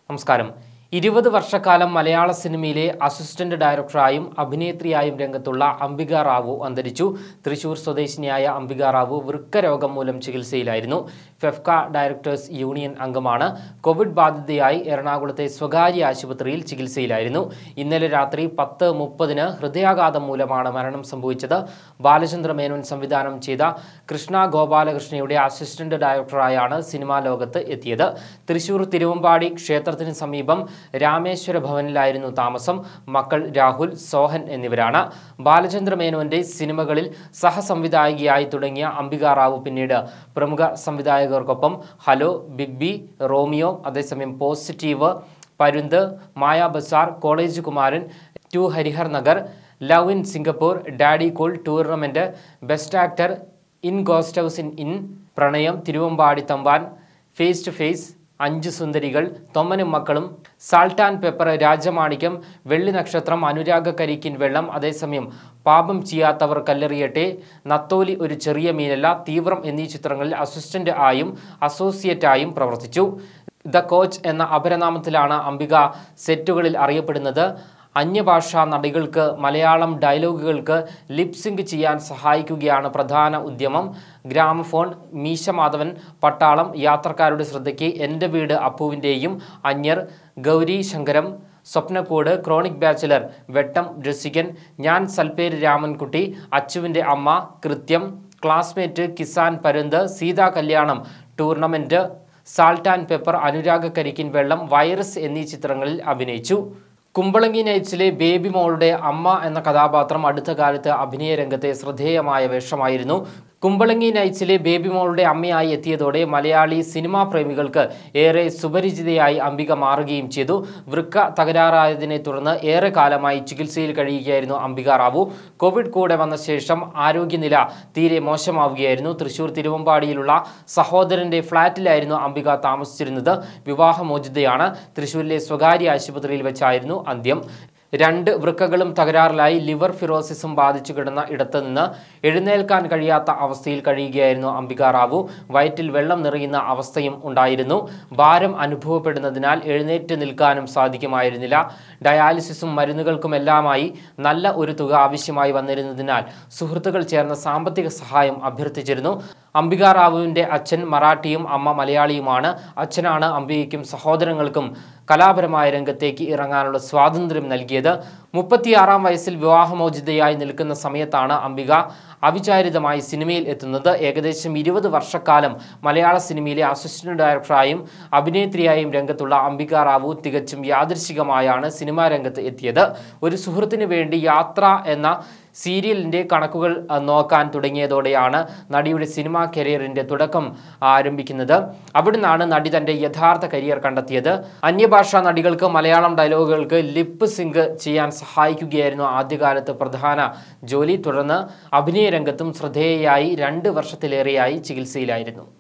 നമസ്കാരം ഇരുപത് വർഷക്കാലം മലയാള സിനിമയിലെ അസിസ്റ്റന്റ് ഡയറക്ടറായും അഭിനേത്രിയായും രംഗത്തുള്ള അംബിക റാവു അന്തരിച്ചു തൃശൂർ സ്വദേശിനിയായ അംബിക റാവു വൃക്ക രോഗം മൂലം ചികിത്സയിലായിരുന്നു ഫെഫ്ക ഡയറക്ടേഴ്സ് യൂണിയൻ അംഗമാണ് കോവിഡ് ബാധിതയായി എറണാകുളത്തെ സ്വകാര്യ ആശുപത്രിയിൽ ചികിത്സയിലായിരുന്നു ഇന്നലെ രാത്രി പത്ത് മുപ്പതിന് ഹൃദയാഘാതം മൂലമാണ് മരണം സംഭവിച്ചത് ബാലചന്ദ്ര മേനോൻ സംവിധാനം ചെയ്ത കൃഷ്ണ ഗോപാലകൃഷ്ണയുടെ അസിസ്റ്റന്റ് ഡയറക്ടറായാണ് സിനിമാ ലോകത്ത് എത്തിയത് തൃശൂർ തിരുവമ്പാടി ക്ഷേത്രത്തിന് സമീപം രാമേശ്വര ഭവനിലായിരുന്നു താമസം മക്കൾ രാഹുൽ സോഹൻ എന്നിവരാണ് ബാലചന്ദ്ര മേനോന്റെ സിനിമകളിൽ സഹസംവിധായികയായി തുടങ്ങിയ അംബിക റാവു പിന്നീട് പ്രമുഖ സംവിധായകർക്കൊപ്പം ഹലോ ബിഗ് ബി റോമിയോ അതേസമയം positive Parunthu Maya Bazaar college Kumaran two Harihar Nagar love in Singapore daddy cool tournament best actor in ghost house in in Pranayam Thiruvambadi Thampan face to face Anchu Sundarikal തൊമ്മനും മക്കളും സാൾട്ട് ആൻഡ് പെപ്പർ രാജമാണിക്യം വെള്ളി നക്ഷത്രം അനുരാഗ കരിക്കിൻ വെള്ളം അതേസമയം പാപം ചെയ്യാത്തവർ കല്ലെറിയട്ടെ നത്തോലി ഒരു ചെറിയ മീനല്ല തീവ്രം എന്നീ ചിത്രങ്ങളിൽ അസിസ്റ്റന്റ് ആയും അസോസിയേറ്റായും പ്രവർത്തിച്ചു ദ കോച്ച് എന്ന അപരനാമത്തിലാണ് അംബിക സെറ്റുകളിൽ അറിയപ്പെടുന്നത് അന്യഭാഷാ നടികൾക്ക് മലയാളം ഡയലോഗുകൾക്ക് ലിപ്സിങ്ക് ചെയ്യാൻ സഹായിക്കുകയാണ് പ്രധാന ഉദ്യമം ഗ്രാമഫോൺ മീശമാധവൻ പട്ടാളം യാത്രക്കാരുടെ ശ്രദ്ധയ്ക്ക് എൻ്റെ വീട് അപ്പുവിൻ്റെയും അന്യർ ഗൗരി ശങ്കരം സ്വപ്നക്കൂട് ക്രോണിക് ബാച്ചിലർ വെട്ടം രസികൻ ഞാൻ സൽപ്പേര് രാമൻകുട്ടി അച്ചുവിൻ്റെ അമ്മ കൃത്യം ക്ലാസ്മേറ്റ് കിസാൻ പരുന്ത് സീതാ കല്യാണം ടൂർണമെൻറ്റ് സാൾട്ട് ആൻഡ് പെപ്പർ അനുരാഗ കരിക്കിൻ വെള്ളം വൈറസ് എന്നീ ചിത്രങ്ങളിൽ അഭിനയിച്ചു കുമ്പളങ്ങി നൈറ്റ്സിലെ ബേബി മോളുടെ അമ്മ എന്ന കഥാപാത്രം അടുത്ത കാലത്ത് അഭിനയ രംഗത്തെ ശ്രദ്ധേയമായ വേഷമായിരുന്നു കുമ്പളങ്ങി നൈറ്റ്സിലെ ബേബി മോളുടെ അമ്മയായി എത്തിയതോടെ മലയാളി സിനിമാ പ്രേമികൾക്ക് ഏറെ സുപരിചിതയായി അംബിക മാറുകയും ചെയ്തു വൃക്ക തകരാറായതിനെ തുടർന്ന് ഏറെ കാലമായി ചികിത്സയിൽ കഴിയുകയായിരുന്നു അംബിക റാവു കോവിഡ് കൂടെ വന്ന ശേഷം ആരോഗ്യനില തീരെ മോശമാവുകയായിരുന്നു തൃശൂർ തിരുവമ്പാടിയിലുള്ള സഹോദരന്റെ ഫ്ളാറ്റിലായിരുന്നു അംബിക താമസിച്ചിരുന്നത് വിവാഹമോചിതയാണ് തൃശൂരിലെ സ്വകാര്യ ആശുപത്രിയിൽ വെച്ചായിരുന്നു അന്ത്യം രണ്ട് വൃക്കകളും തകരാറിലായി ലിവർ ഫിറോസിസും ബാധിച്ചു കിടന്ന ഇടത്ത് നിന്ന് എഴുന്നേൽക്കാൻ കഴിയാത്ത അവസ്ഥയിൽ കഴിയുകയായിരുന്നു അംബിക റാവു വയറ്റിൽ വെള്ളം നിറയുന്ന അവസ്ഥയും ഉണ്ടായിരുന്നു ഭാരം അനുഭവപ്പെടുന്നതിനാൽ എഴുന്നേറ്റ് നിൽക്കാനും സാധിക്കുമായിരുന്നില്ല ഡയാലിസിസും മരുന്നുകൾക്കുമെല്ലാമായി നല്ല ഒരു തുക ആവശ്യമായി വന്നിരുന്നതിനാൽ സുഹൃത്തുക്കൾ ചേർന്ന സാമ്പത്തിക സഹായം അഭ്യർത്ഥിച്ചിരുന്നു അംബിക റാവുവിൻ്റെ അച്ഛൻ മറാഠിയും അമ്മ മലയാളിയുമാണ് അച്ഛനാണ് അംബികയ്ക്കും സഹോദരങ്ങൾക്കും കലാപരമായ രംഗത്തേക്ക് ഇറങ്ങാനുള്ള സ്വാതന്ത്ര്യം നൽകിയത് മുപ്പത്തിയാറാം വയസ്സിൽ വിവാഹമോചിതയായി നിൽക്കുന്ന സമയത്താണ് അംബിക അവിചാരിതമായി സിനിമയിൽ എത്തുന്നത് ഏകദേശം ഇരുപത് വർഷക്കാലം മലയാള സിനിമയിലെ അസിസ്റ്റന്റ് ഡയറക്ടറായും അഭിനേത്രിയായും രംഗത്തുള്ള അംബിക റാവു തികച്ചും യാദൃശികമായാണ് സിനിമാ രംഗത്ത് എത്തിയത് ഒരു സുഹൃത്തിന് വേണ്ടി യാത്ര എന്ന സീരിയലിൻ്റെ കണക്കുകൾ അഹ്, നോക്കാൻ തുടങ്ങിയതോടെയാണ് നടിയുടെ സിനിമാ കരിയറിൻ്റെ തുടക്കം ആരംഭിക്കുന്നത് അവിടുന്നാണ് നടി തൻ്റെ യഥാർത്ഥ കരിയർ കണ്ടെത്തിയത് അന്യഭാഷാ നടികൾക്ക് മലയാളം ഡയലോഗുകൾക്ക് ലിപ്പ് സിങ്ക് ചെയ്യാൻ സഹായിക്കുകയായിരുന്നു ആദ്യകാലത്ത് പ്രധാന ജോലി തുടർന്ന് അഭിനയ രംഗത്തും ശ്രദ്ധേയയായി രണ്ട് വർഷത്തിലേറെയായി ചികിത്സയിലായിരുന്നു